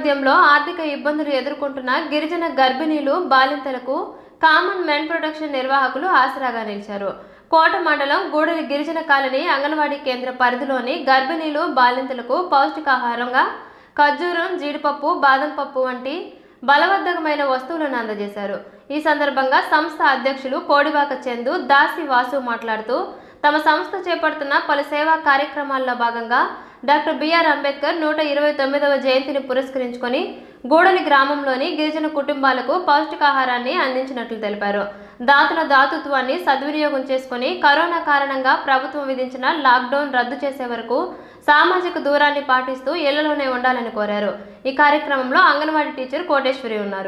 నేపథ్యంలో ఆర్థిక ఇబ్బందులు ఎదుర్కొంటున్న గిరిజన గర్భిణీలు బాలింతలకు కామన్ మెన్ ప్రొటెక్షన్ నిర్వాహకులు ఆసరాగా నిలిచారు కోట మండలం గూడలి గిరిజన కాలనీ అంగన్వాడీ కేంద్ర పరిధిలోని గర్భిణీలు బాలింతలకు పౌష్టికాహారంగా ఖర్జూరం జీడిపప్పు బాదం పప్పు వంటి బలవర్ధకమైన వస్తువులను అందజేశారు ఈ సందర్భంగా సంస్థ అధ్యక్షులు కోడివాక చందు దాసి వాసు మాట్లాడుతూ తమ సంస్థ చేపడుతున్న పలు సేవా కార్యక్రమాల్లో భాగంగా డాక్టర్ బిఆర్ అంబేద్కర్ నూట ఇరవై తొమ్మిదవ జయంతిని పురస్కరించుకొని గూడలి గ్రామంలోని గిరిజన కుటుంబాలకు పౌష్టికాహారాన్ని అందించినట్లు తెలిపారు దాతల దాతృత్వాన్ని సద్వినియోగం చేసుకుని కరోనా కారణంగా ప్రభుత్వం విధించిన లాక్డౌన్ రద్దు చేసే వరకు సామాజిక దూరాన్ని పాటిస్తూ ఇళ్లలోనే ఉండాలని కోరారు ఈ కార్యక్రమంలో అంగన్వాడీ టీచర్ కోటేశ్వరి ఉన్నారు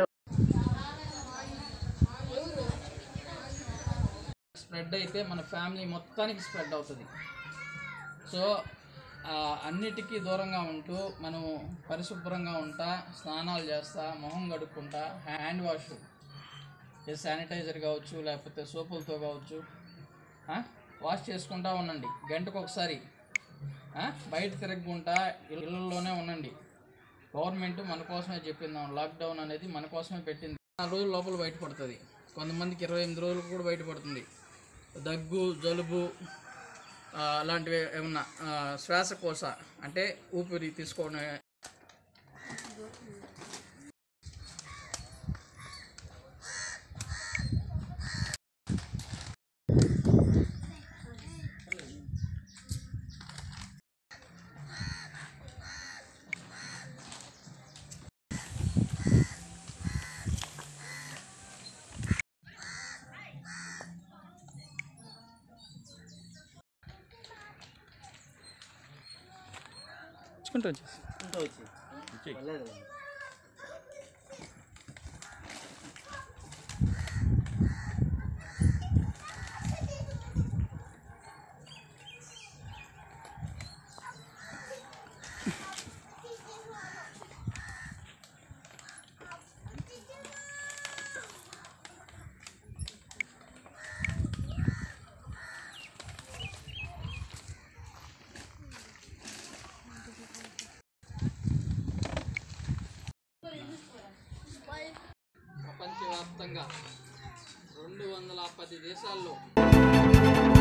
స్ప్రెడ్ అయితే మన ఫ్యామిలీ మొత్తానికి స్ప్రెడ్ అవుతుంది సో ఆ, అన్నిటికీ దూరంగా ఉంటూ మనం పరిశుభ్రంగా ఉంటా స్నానాలు చేస్తా మొహం కడుక్కుంటా హ్యాండ్ వాష్ శానిటైజర్ కావచ్చు లేకపోతే సోపులతో కావచ్చు ఆ, వాష్ చేసుకుంటా ఉండండి గంటకు ఒకసారి ఆ, బయట తిరగకుండా ఇళ్ళల్లోనే ఉండండి గవర్నమెంట్ మన కోసమే చెప్పిందాం లాక్డౌన్ అనేది మన కోసమే పెట్టింది నాలుగు రోజుల లోపల బయటపడుతుంది కొంతమందికి ఇరవై ఎనిమిది రోజులకు కూడా బయటపడుతుంది దగ్గు జలుబు ఆ, అలాంటివి ఏమన్నా ఆ, శ్వాసకోశ అంటే ఊపిరి తీసుకోవడం ఇచ్చుకుంటూ వచ్చేసి ప్రపంచవ్యాప్తంగా రెండు వందల పది దేశాల్లో